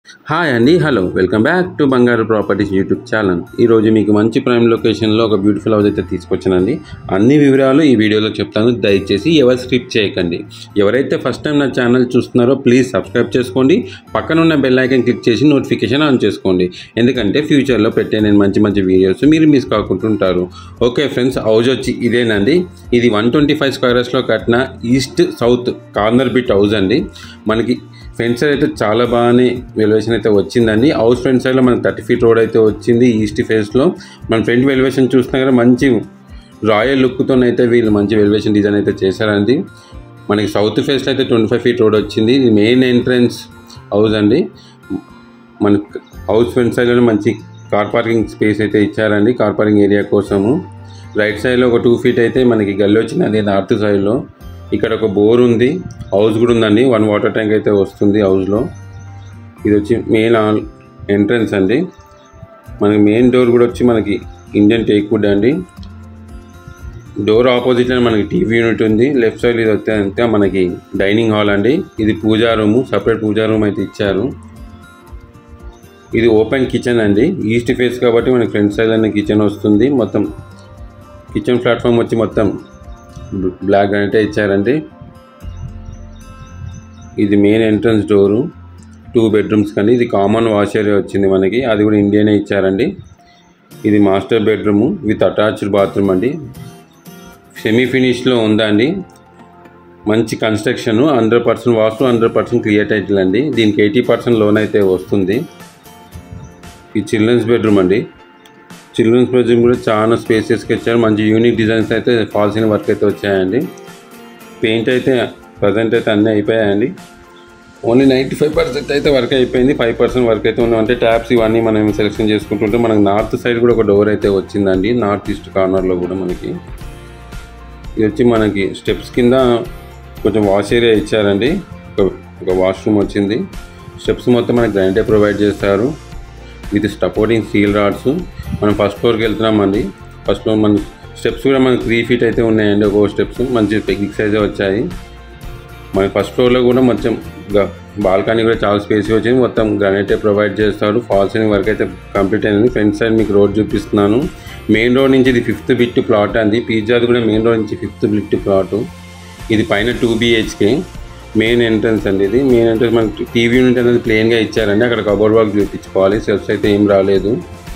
hi అండి hello welcome back to Bangaru properties YouTube channel ఈరోజు మీకు మంచి ప్రైమ్ లొకేషన్లో ఒక బ్యూటిఫుల్ హౌస్ అయితే తీసుకొచ్చానండి అన్ని వివరాలు ఈ వీడియోలో చెప్తాను దయచేసి ఎవరు స్క్రిప్ట్ చేయకండి ఎవరైతే ఫస్ట్ టైం నా ఛానల్ చూస్తున్నారో ప్లీజ్ సబ్స్క్రైబ్ చేసుకోండి పక్కన ఉన్న బెల్ ఐకన్ క్లిక్ చేసి నోటిఫికేషన్ ఆన్ చేసుకోండి ఎందుకంటే ఫ్యూచర్లో పెట్టే నేను మంచి మంచి వీడియోస్ మీరు మిస్ కాకుంటుంటారు ఓకే ఫ్రెండ్స్ హౌస్ వచ్చి ఇదేనండి ఇది వన్ ట్వంటీ ఫైవ్ స్క్వేర్స్లో కట్టిన east south corner bit house అండి మనకి ఫ్రంట్ సైడ్ అయితే చాలా బాగానే వెలివేషన్ అయితే వచ్చిందండి హౌస్ ఫ్రంట్ సైడ్లో మనకి థర్టీ ఫీట్ రోడ్ అయితే వచ్చింది ఈస్ట్ ఫేస్లో మన ఫ్రంట్ వెలివేషన్ చూస్తున్నా కదా మంచి రాయల్ లుక్తో అయితే వీళ్ళు మంచి వెలివేషన్ డిజైన్ అయితే చేశారండి మనకి సౌత్ ఫేస్లో అయితే ట్వంటీ ఫైవ్ ఫీట్ రోడ్ వచ్చింది ఇది మెయిన్ ఎంట్రన్స్ హౌస్ అండి మనకి హౌస్ ఫ్రంట్ సైడ్లో మంచి కార్ పార్కింగ్ స్పేస్ అయితే ఇచ్చారండి కార్ పార్కింగ్ ఏరియా కోసము రైట్ సైడ్లో ఒక టూ ఫీట్ అయితే మనకి గల్లి వచ్చింది నార్త్ సైడ్లో ఇక్కడ ఒక బోర్ ఉంది హౌస్ కూడా ఉందండి వన్ వాటర్ ట్యాంక్ అయితే వస్తుంది హౌస్లో ఇది వచ్చి మెయిన్ ఎంట్రన్స్ అండి మనకి మెయిన్ డోర్ కూడా వచ్చి మనకి ఇండియన్ టేక్ వుడ్ అండి డోర్ ఆపోజిట్లో మనకి టీవీ యూనిట్ ఉంది లెఫ్ట్ సైడ్ ఇది వస్తే అంతే మనకి డైనింగ్ హాల్ అండి ఇది puja room separate puja room అయితే ఇచ్చారు ఇది ఓపెన్ కిచెన్ అండి ఈస్ట్ ఫేస్ కాబట్టి మనకి ఫ్రంట్ సైడ్ అనే కిచెన్ వస్తుంది మొత్తం కిచెన్ ప్లాట్ఫామ్ వచ్చి మొత్తం బ్లాక్ అయితే ఇచ్చారండి ఇది main entrance door two bedrooms కానీ ఇది కామన్ వాష్ ఏరియా వచ్చింది మనకి అది కూడా ఇండియానే ఇచ్చారండి ఇది master bedroom with attached bathroom అండి సెమీ ఫినిష్లో ఉందండి మంచి construction hundred percent vastu hundred percent clear title అండి దీనికి ఎయిటీ పర్సెంట్ లోన్ అయితే వస్తుంది ఈ చిల్డ్రన్స్ బెడ్రూమ్ అండి చిల్డ్రన్స్ బెడ్రూమ్ కూడా చాలా స్పేసెస్కి ఇచ్చారు మంచి యూనిక్ డిజైన్స్ అయితే ఫాల్సిన వర్క్ అయితే వచ్చాయండి పెయింట్ అయితే ప్రజెంట్ అయితే అన్నీ అయిపోయాయండి ఓన్లీ నైంటీ ఫైవ్ పర్సెంట్ అయితే వర్క్ అయిపోయింది ఫైవ్ పర్సెంట్ వర్క్ అయితే ఉంది అంటే ట్యాప్స్ ఇవన్నీ మనం సెలెక్షన్ చేసుకుంటుంటే మనకు నార్త్ సైడ్ కూడా ఒక డోర్ అయితే వచ్చిందండి నార్త్ ఈస్ట్ కార్నర్లో కూడా మనకి ఇది వచ్చి మనకి స్టెప్స్ కింద కొంచెం వాష్ ఏరియా ఇచ్చారండి ఒక ఒక వాష్రూమ్ వచ్చింది స్టెప్స్ మొత్తం మనకి గ్రైండే ప్రొవైడ్ చేస్తారు విత్ సపోర్టింగ్ స్టీల్ రాడ్స్ మనం ఫస్ట్ ఫ్లోర్కి వెళ్తున్నామండి ఫస్ట్ ఫ్లోర్ మన స్టెప్స్ కూడా మనకి త్రీ ఫీట్ అయితే ఉన్నాయండి ఒక్కొక్క స్టెప్స్ మంచి బిగ్ సైజే వచ్చాయి మన ఫస్ట్ ఫ్లోర్లో కూడా మొత్తం బాల్కనీ కూడా చాలా స్పేస్ వచ్చింది మొత్తం గ్రానైటే ప్రొవైడ్ చేస్తారు ఫాల్ సీలింగ్ వర్క్ అయితే కంప్లీట్ అయింది ఫ్రంట్ సైడ్ మీకు రోడ్ చూపిస్తున్నాను మెయిన్ రోడ్ నుంచి ఇది ఫిఫ్త్ బిట్ ప్లాట్ అండి పిజ్జాది కూడా మెయిన్ రోడ్ నుంచి ఫిఫ్త్ బిట్ ప్లాట్ ఇది పైన టూ బిహెచ్కే మెయిన్ ఎంట్రన్స్ అండి ఇది మెయిన్ ఎంట్రన్స్ మనకి టీవీ యూనిట్ అనేది ప్లెయిన్గా ఇచ్చారండి అక్కడ కబోర్డ్ వర్క్ చూపించుకోవాలి సెల్ఫ్స్ అయితే ఏం రాలేదు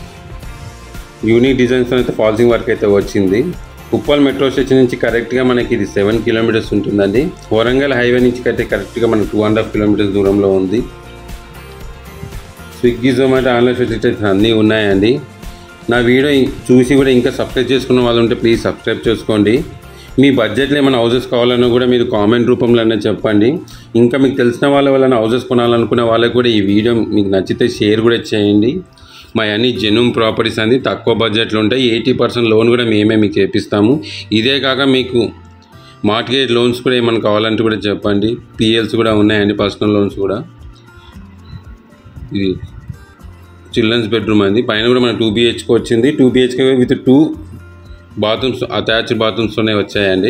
యూనిక్ డిజైన్స్ అయితే ఫాల్సింగ్ వర్క్ అయితే వచ్చింది ఉప్పల్ మెట్రో స్టేషన్ నుంచి కరెక్ట్గా మనకి ఇది సెవెన్ కిలోమీటర్స్ ఉంటుందండి వరంగల్ హైవే నుంచి అయితే కరెక్ట్గా మనకి టూ అండ్ హాఫ్ కిలోమీటర్స్ దూరంలో ఉంది స్విగ్గీ జొమాటో ఆన్లైన్ ఫెసిలిటీస్ అన్నీ ఉన్నాయండి నా వీడియో చూసి కూడా ఇంకా సబ్స్క్రైబ్ చేసుకున్న వాళ్ళు ఉంటే ప్లీజ్ సబ్స్క్రైబ్ చేసుకోండి మీ బడ్జెట్లో ఏమైనా హౌసెస్ కావాలన్నా కూడా మీరు కామెంట్ రూపంలోనే చెప్పండి ఇంకా మీకు తెలిసిన వాళ్ళ వల్ల హౌసెస్ కొనాలనుకునే వాళ్ళకి కూడా ఈ వీడియో మీకు నచ్చితే షేర్ కూడా చేయండి మా అన్ని జెన్యూన్ ప్రాపర్టీస్ అంది తక్కువ బడ్జెట్లో ఉంటాయి ఎయిటీ పర్సెంట్ లోన్ కూడా మేమే మీకు చేపిస్తాము ఇదే కాక మీకు మార్ట్గేజ్ లోన్స్ కూడా ఏమైనా కావాలంటే కూడా చెప్పండి పిఎల్స్ కూడా ఉన్నాయండి పర్సనల్ లోన్స్ కూడా ఇది చిల్డ్రన్స్ బెడ్రూమ్ అండి పైన కూడా మన టూ బిహెచ్కే వచ్చింది two BHK with two bathrooms attached బాత్రూమ్స్తోనే వచ్చాయండి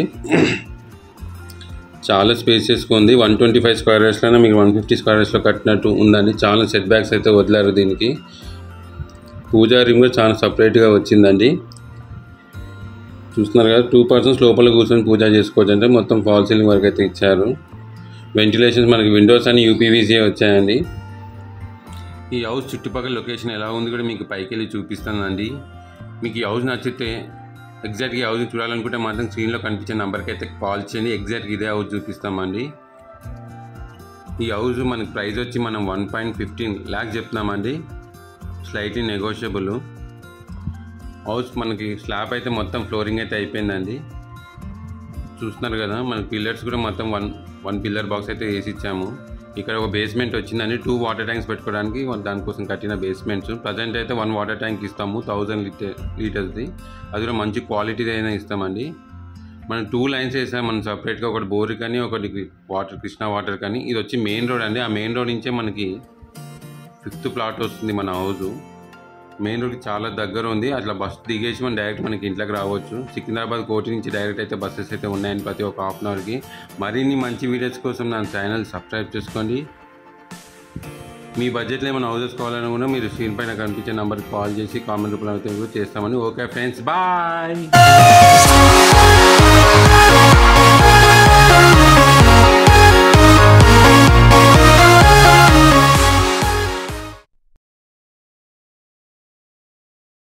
చాలా స్పేసెస్గా ఉంది వన్ ట్వంటీ ఫైవ్ స్క్వేర్ ఇయర్స్లోనే మీకు వన్ ఫిఫ్టీ స్క్వేర్ ఇయర్స్లో కట్టినట్టు ఉందండి చాలా సెట్ బ్యాక్స్ అయితే వదిలారు దీనికి పూజా రూమ్ కూడా చాలా సపరేట్గా వచ్చిందండి చూస్తున్నారు కదా టూ పర్సన్స్ లోపల కూర్చొని పూజ చేసుకోవచ్చు అంటే మొత్తం ఫాల్ సీలింగ్ వరకు అయితే ఇచ్చారు వెంటిలేషన్స్ మనకి విండోస్ అని యూపీవీసీ వచ్చాయండి ఈ హౌస్ చుట్టుపక్కల లొకేషన్ ఎలా ఉంది కూడా మీకు పైకి వెళ్ళి చూపిస్తానండి మీకు ఈ హౌస్ నచ్చితే ఎగ్జాక్ట్గా ఈ హౌస్ చూడాలనుకుంటే మాత్రం స్క్రీన్లో కనిపించే నెంబర్కి అయితే కాల్ చేయండి ఎగ్జాక్ట్గా ఇదే హౌస్ చూపిస్తామండి ఈ హౌస్ మనకి ప్రైస్ వచ్చి మనం వన్ పాయింట్ ఫిఫ్టీన్ ల్యాక్స్ చెప్తున్నామండి స్లైట్లీ నెగోషియబుల్ హౌస్ మనకి స్లాబ్ అయితే మొత్తం ఫ్లోరింగ్ అయితే అయిపోయిందండి చూస్తున్నారు కదా మన పిల్లర్స్ కూడా మొత్తం వన్ వన్ పిల్లర్ బాక్స్ అయితే వేసి ఇచ్చాము ఇక్కడ ఒక బేస్మెంట్ వచ్చిందండి టూ వాటర్ ట్యాంక్స్ పెట్టుకోవడానికి దానికోసం కట్టిన బేస్మెంట్స్ ప్రజెంట్ అయితే వన్ వాటర్ ట్యాంక్ ఇస్తాము థౌజండ్ లీటర్ లీటర్స్ది అది కూడా మంచి క్వాలిటీది అయినా ఇస్తామండి మనం టూ లైన్స్ వేసాం మనం సపరేట్గా ఒకటి బోర్ కానీ ఒకటి వాటర్ కృష్ణా వాటర్ కానీ ఇది వచ్చి మెయిన్ రోడ్ అండి ఆ మెయిన్ రోడ్ నుంచే మనకి ఫిఫ్త్ ప్లాట్ వస్తుంది మన హౌస్ మెయిన్ రోడ్కి చాలా దగ్గర ఉంది అట్లా బస్ దిగేసి మనం డైరెక్ట్ మనకి ఇంట్లోకి రావచ్చు సికింద్రాబాద్ కోటి నుంచి డైరెక్ట్ అయితే బస్సెస్ అయితే ఉన్నాయండి ప్రతి ఒక్క హాఫ్ అన్ అవర్కి మరిన్ని మంచి వీడియోస్ కోసం నా ఛానల్ సబ్స్క్రైబ్ చేసుకోండి మీ బడ్జెట్లో ఏమైనా హౌసెస్ కావాలని కూడా మీరు స్క్రీన్ పైన కనిపించే నెంబర్కి కాల్ చేసి కామెంట్ రూపంలో అయితే కూడా చేస్తామని ఓకే ఫ్రెండ్స్ బాయ్